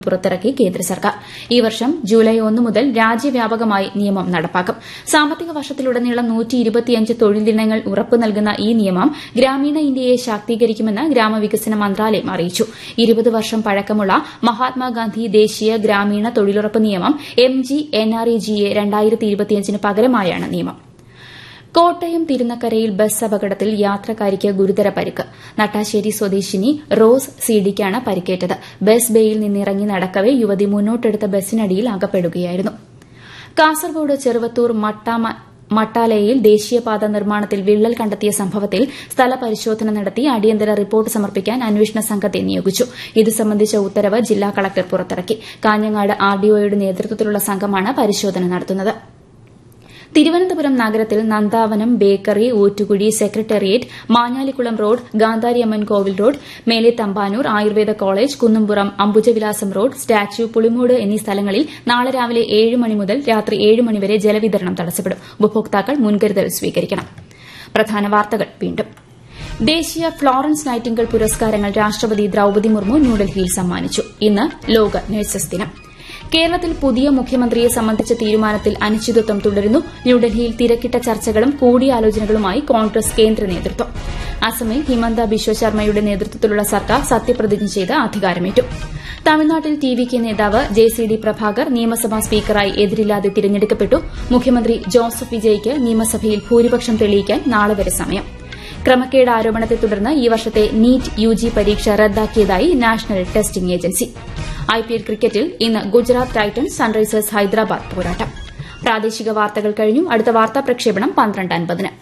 പുറത്തിറക്കി കേന്ദ്ര സർക്കാർ ഈ വർഷം ജൂലൈ ഒന്ന് മുതൽ രാജ്യവ്യാപകമായി നിയമം നടപ്പാക്കും സാമ്പത്തിക വർഷത്തിലുടനീളം തൊഴിൽ ദിനങ്ങൾ ഉറപ്പു നൽകുന്ന ഈ നിയമം ഗ്രാമീണ ഇന്ത്യയെ ശാക്തീകരിക്കുമെന്ന് ഗ്രാമവികസന മന്ത്രാലയം അറിയിച്ചു ഇരുപത് വർഷം പഴക്കമുള്ള മഹാത്മാഗാന്ധി ദേശീയ ഗ്രാമീണ തൊഴിലുറപ്പ് നിയമം M G N R E G A ന് പകരമായാണ് നിയമം കോട്ടയം തിരുനക്കരയിൽ ബസ് അപകടത്തിൽ യാത്രക്കാരിക്ക് ഗുരുതര പരിക്ക് നട്ടാശ്ശേരി സ്വദേശിനി റോസ് സിഡിക്കാണ് പരിക്കേറ്റത് ബസ് ബേയിൽ നിന്നിറങ്ങി നടക്കവെ യുവതി മുന്നോട്ടെടുത്ത ബസ്സിനടിയിൽ അകപ്പെടുകയായിരുന്നു കാസർഗോഡ് ചെറുവത്തൂർ മട്ടാലയിൽ ദേശീയപാത നിർമ്മാണത്തിൽ വിള്ളൽ കണ്ടെത്തിയ സംഭവത്തിൽ സ്ഥലപരിശോധന നടത്തി അടിയന്തര റിപ്പോർട്ട് സമർപ്പിക്കാൻ അന്വേഷണ സംഘത്തെ നിയോഗിച്ചു ഇത് സംബന്ധിച്ച ഉത്തരവ് ജില്ലാ കളക്ടർ പുറത്തിറക്കി കാഞ്ഞങ്ങാട് ആർഡിഒയുടെ നേതൃത്വത്തിലുള്ള സംഘമാണ് പരിശോധന നടത്തുന്നത് തിരുവനന്തപുരം നഗരത്തിൽ Nandavanam bakery Oottukuzhi secretariat Manjalikulam road Gandhariamman Kovil road Mele Thampanoor Ayurveda college Kunnumpuram Ambujavilasam road statue Pulimood എന്നീ സ്ഥലങ്ങളിൽ നാളെ രാവിലെ ഏഴ് മണി മുതൽ രാത്രി ഏഴ് മണിവരെ ജലവിതരണം തടസ്സപ്പെടും ഉപഭോക്താക്കൾ മുൻകരുതൽ സ്വീകരിക്കണം പ്രധാന വാർത്തകൾ വീണ്ടും ദേശീയ ഫ്ലോറൻസ് നൈറ്റിംഗൽ പുരസ്കാരങ്ങൾ രാഷ്ട്രപതി ദ്രൌപതി മുർമു ന്യൂഡൽഹിയിൽ സമ്മാനിച്ചു ഇന്ന് ലോക നഴ്സസ് ദിനം കേരളത്തിൽ പുതിയ മുഖ്യമന്ത്രിയെ സംബന്ധിച്ച തീരുമാനത്തിൽ അനിശ്ചിതത്വം തുടരുന്നു ന്യൂഡൽഹിയിൽ തിരക്കിട്ട ചർച്ചകളും കൂടിയാലോചനകളുമായി കോൺഗ്രസ് കേന്ദ്ര നേതൃത്വം അസമിൽ ഹിമന്ത ബിശ്വ ശർമ്മയുടെ നേതൃത്വത്തിലുള്ള സർക്കാർ സത്യപ്രതിജ്ഞ ചെയ്ത് അധികാരമേറ്റു തമിഴ്നാട്ടിൽ ടി വി കെ നേതാവ് ജെ സി ഡി പ്രഭാകർ നിയമസഭാ സ്പീക്കറായി എതിരില്ലാതെ തിരഞ്ഞെടുക്കപ്പെട്ടു മുഖ്യമന്ത്രി ജോസഫ് വിജയ്ക്ക് നിയമസഭയിൽ ഭൂരിപക്ഷം തെളിയിക്കാൻ നാളെ വരെ സമയം ക്രമക്കേട് ആരോപണത്തെ തുടർന്ന് ഈ വർഷത്തെ നീറ്റ് യുജി പരീക്ഷ റദ്ദാക്കിയതായി നാഷണൽ ടെസ്റ്റിംഗ് ഏജൻസി ഐപിഎൽ ക്രിക്കറ്റിൽ ഇന്ന് ഗുജറാത്ത് ടൈറ്റൻസ് സൺറൈസേഴ്സ് ഹൈദരാബാദ് പോരാട്ടം പ്രാദേശിക വാർത്തകൾ കഴിഞ്ഞു അടുത്ത വാർത്താ പ്രക്ഷേപണം പന്ത്രണ്ട് അൻപതിന്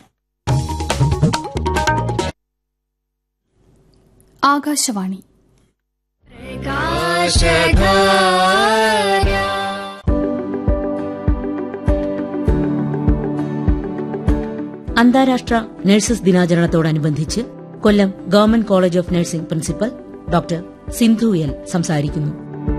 ആകാശവാണി അന്താരാഷ്ട്ര നഴ്സസ് ദിനാചരണത്തോടനുബന്ധിച്ച് Kollam government college of nursing principal doctor Sindhu L സംസാരിക്കുന്നു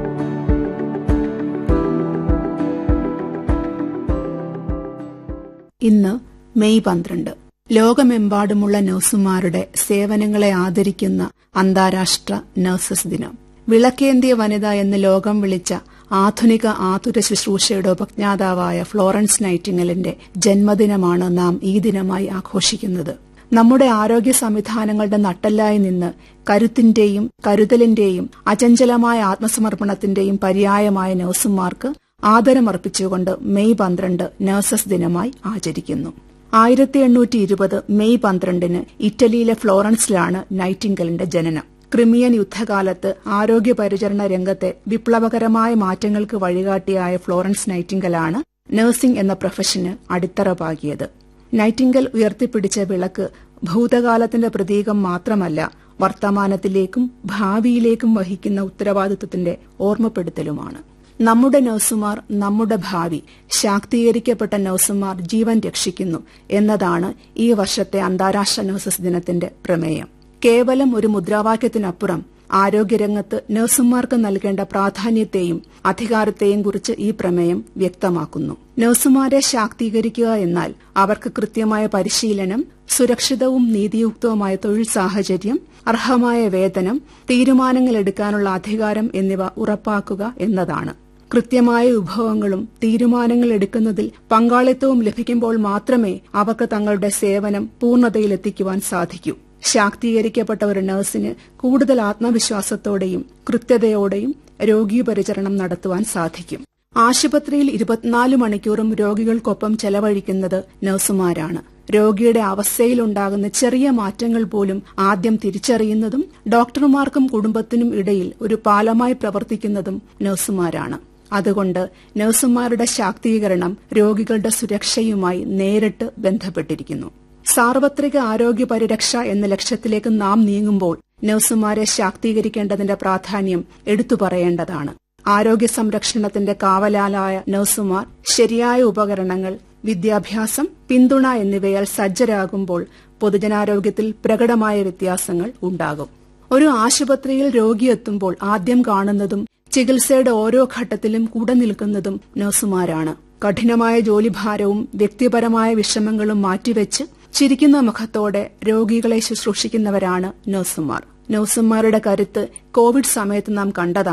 ഇന്ന് മെയ് പന്ത്രണ്ട് ലോകമെമ്പാടുമുള്ള നഴ്സുമാരുടെ സേവനങ്ങളെ ആദരിക്കുന്ന അന്താരാഷ്ട്ര നഴ്സസ് ദിനം വിളക്കേന്തിയ വനിത എന്ന് ലോകം വിളിച്ച ആധുനിക ആതുര ശുശ്രൂഷയുടെ ഉപജ്ഞാതാവായ ഫ്ലോറൻസ് നൈറ്റിംഗലിന്റെ ജന്മദിനമാണ് നാം ഈ ദിനമായി ആഘോഷിക്കുന്നത് നമ്മുടെ ആരോഗ്യ സംവിധാനങ്ങളുടെ നട്ടല്ലായി നിന്ന് കരുത്തിന്റെയും കരുതലിന്റെയും അചഞ്ചലമായ ആത്മസമർപ്പണത്തിന്റെയും പര്യായമായ നഴ്സുമാർക്ക് ആദരമർപ്പിച്ചുകൊണ്ട് മെയ് പന്ത്രണ്ട് നഴ്സസ് ദിനമായി ആചരിക്കുന്നു ആയിരത്തി എണ്ണൂറ്റി ഇരുപത് മെയ് പന്ത്രണ്ടിന് ഇറ്റലിയിലെ ഫ്ലോറൻസിലാണ് നൈറ്റിംഗലിന്റെ ജനനം ക്രിമിയൻ യുദ്ധകാലത്ത് ആരോഗ്യ പരിചരണ രംഗത്തെ വിപ്ലവകരമായ മാറ്റങ്ങൾക്ക് വഴികാട്ടിയായ ഫ്ലോറൻസ് നൈറ്റിംഗലാണ് നഴ്സിംഗ് എന്ന പ്രൊഫഷന് അടിത്തറ പാകിയത് നൈറ്റിംഗൽ ഉയർത്തിപ്പിടിച്ച വിളക്ക് ഭൂതകാലത്തിന്റെ പ്രതീകം മാത്രമല്ല വർത്തമാനത്തിലേക്കും ഭാവിയിലേക്കും വഹിക്കുന്ന ഉത്തരവാദിത്വത്തിന്റെ ഓർമ്മപ്പെടുത്തലുമാണ് നമ്മുടെ നഴ്സുമാർ നമ്മുടെ ഭാവി ശാക്തീകരിക്കപ്പെട്ട നഴ്സുമാർ ജീവൻ രക്ഷിക്കുന്നു എന്നതാണ് ഈ വർഷത്തെ അന്താരാഷ്ട്ര നഴ്സസ് ദിനത്തിന്റെ പ്രമേയം കേവലം ഒരു മുദ്രാവാക്യത്തിനപ്പുറം ആരോഗ്യരംഗത്ത് നഴ്സുമാർക്ക് നൽകേണ്ട പ്രാധാന്യത്തെയും അധികാരത്തെയും കുറിച്ച് ഈ പ്രമേയം വ്യക്തമാക്കുന്നു നഴ്സുമാരെ ശാക്തീകരിക്കുക എന്നാൽ അവർക്ക് കൃത്യമായ പരിശീലനം സുരക്ഷിതവും നീതിയുക്തവുമായ തൊഴിൽ സാഹചര്യം അർഹമായ വേതനം തീരുമാനങ്ങൾ എടുക്കാനുള്ള അധികാരം എന്നിവ ഉറപ്പാക്കുക എന്നതാണ് കൃത്യമായ വിഭവങ്ങളും തീരുമാനങ്ങൾ എടുക്കുന്നതിൽ പങ്കാളിത്തവും ലഭിക്കുമ്പോൾ മാത്രമേ അവർക്ക് തങ്ങളുടെ സേവനം പൂർണ്ണതയിലെത്തിക്കുവാൻ സാധിക്കൂ ശാക്തീകരിക്കപ്പെട്ട ഒരു നഴ്സിന് കൂടുതൽ ആത്മവിശ്വാസത്തോടെയും കൃത്യതയോടെയും രോഗീപരിചരണം നടത്തുവാൻ സാധിക്കും ആശുപത്രിയിൽ ഇരുപത്തിനാല് മണിക്കൂറും രോഗികൾക്കൊപ്പം ചെലവഴിക്കുന്നത് നഴ്സുമാരാണ് രോഗിയുടെ അവസ്ഥയിലുണ്ടാകുന്ന ചെറിയ മാറ്റങ്ങൾ പോലും ആദ്യം തിരിച്ചറിയുന്നതും ഡോക്ടർമാർക്കും കുടുംബത്തിനും ഇടയിൽ ഒരു പാലമായി പ്രവർത്തിക്കുന്നതും നഴ്സുമാരാണ് അതുകൊണ്ട് നഴ്സുമാരുടെ ശാക്തീകരണം രോഗികളുടെ സുരക്ഷയുമായി നേരിട്ട് ബന്ധപ്പെട്ടിരിക്കുന്നു സാർവത്രിക ആരോഗ്യ പരിരക്ഷ എന്ന ലക്ഷ്യത്തിലേക്ക് നാം നീങ്ങുമ്പോൾ നഴ്സുമാരെ ശാക്തീകരിക്കേണ്ടതിന്റെ പ്രാധാന്യം എടുത്തു പറയേണ്ടതാണ് ആരോഗ്യ സംരക്ഷണത്തിന്റെ കാവലാലായ നഴ്സുമാർ ശരിയായ ഉപകരണങ്ങൾ വിദ്യാഭ്യാസം പിന്തുണ എന്നിവയാൽ സജ്ജരാകുമ്പോൾ പൊതുജനാരോഗ്യത്തിൽ പ്രകടമായ വ്യത്യാസങ്ങൾ ഉണ്ടാകും ഒരു ആശുപത്രിയിൽ രോഗിയെത്തുമ്പോൾ ആദ്യം കാണുന്നതും ചികിത്സയുടെ ഓരോ ഘട്ടത്തിലും കൂടെ നിൽക്കുന്നതും നഴ്സുമാരാണ് കഠിനമായ ജോലിഭാരവും വ്യക്തിപരമായ വിഷമങ്ങളും മാറ്റിവെച്ച് ചിരിക്കുന്ന മുഖത്തോടെ രോഗികളെ ശുശ്രൂഷിക്കുന്നവരാണ് നഴ്സുമാർ നഴ്സുമാരുടെ കരുത്ത് കോവിഡ് സമയത്ത് നാം കണ്ടതാണ്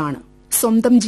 സ്വന്തം